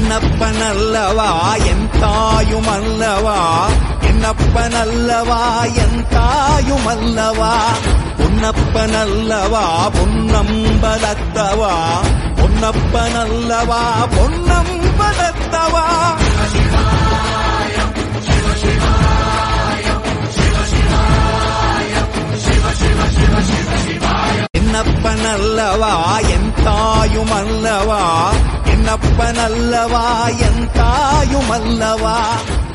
என்னப்பனல்லவா என் தாயுமல்லவா என்னப்பனல்லவா என் தாயுமல்லவா பொன்னப்பனல்லவா பொன்னம்பலத்தவா பொன்னப்பனல்லவா பொன்னம்பலத்தவா என்னப்பனல்லவா என் தாயுமல்லவா என்னப்பனல்லவா என் தாயுமல்லவா